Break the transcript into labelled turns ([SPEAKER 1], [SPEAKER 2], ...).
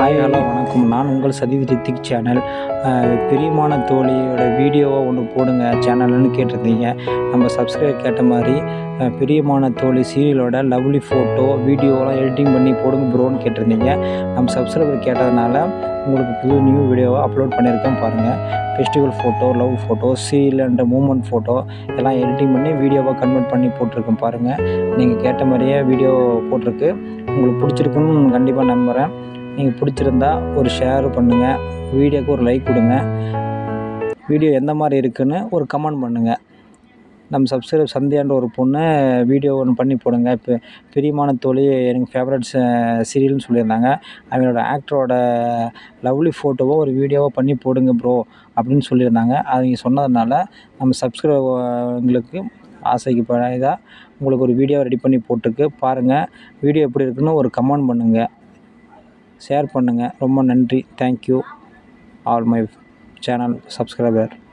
[SPEAKER 1] hi hello வணக்கம் நான் உங்கள் சதீஷ் ரித்திக் சேனல் பிரியமான தோழியோட வீடியோவை ஒன்று போடுங்க சேனல்னு கேட்டிருந்தீங்க நம்ம சப்ஸ்கிரைப் கேட்ட மாதிரி அஹ், பிரியமான தோழி சீரியலோட லவ்லி ஃபோட்டோ வீடியோலாம் எடிட்டிங் பண்ணி போடுங்க ப்ரோன்னு கேட்டிருந்தீங்க நம்ம சப்ஸ்கிரைபர் கேட்டதுனால உங்களுக்கு புது நியூ வீடியோவை அப்லோட் பண்ணியிருக்கேன் பாருங்கள் festival photo love photo serial and moment photo எல்லாம் எடிட்டிங் பண்ணி வீடியோவை கன்வெர்ட் பண்ணி போட்டிருக்கேன் பாருங்கள் நீங்கள் கேட்ட மாதிரியே வீடியோ போட்டிருக்கு உங்களுக்கு பிடிச்சிருக்குன்னு கண்டிப்பாக நம்புகிறேன் நீங்கள் பிடிச்சிருந்தா ஒரு ஷேர் பண்ணுங்கள் வீடியோக்கு ஒரு லைக் கொடுங்க வீடியோ எந்த மாதிரி இருக்குன்னு ஒரு கமெண்ட் பண்ணுங்கள் நம்ம சப்ஸ்கிரைப் சந்தியான்ற ஒரு பொண்ணு வீடியோ ஒன்று பண்ணி போடுங்க இப்போ பிரியமான தோழி எனக்கு ஃபேவரட் சீரியல்னு சொல்லியிருந்தாங்க அவங்களோட ஆக்டரோட லவ்லி ஃபோட்டோவோ ஒரு வீடியோவோ பண்ணி போடுங்க ப்ரோ அப்படின்னு சொல்லியிருந்தாங்க அவங்க சொன்னதுனால நம்ம சப்ஸ்கிரைபர்களுக்கு ஆசைக்கு இதாக உங்களுக்கு ஒரு வீடியோ ரெடி பண்ணி போட்டிருக்கு பாருங்கள் வீடியோ எப்படி இருக்குன்னு ஒரு கமெண்ட் பண்ணுங்கள் ஷேர் பண்ணுங்கள் ரொம்ப நன்றி thank you all my channel subscriber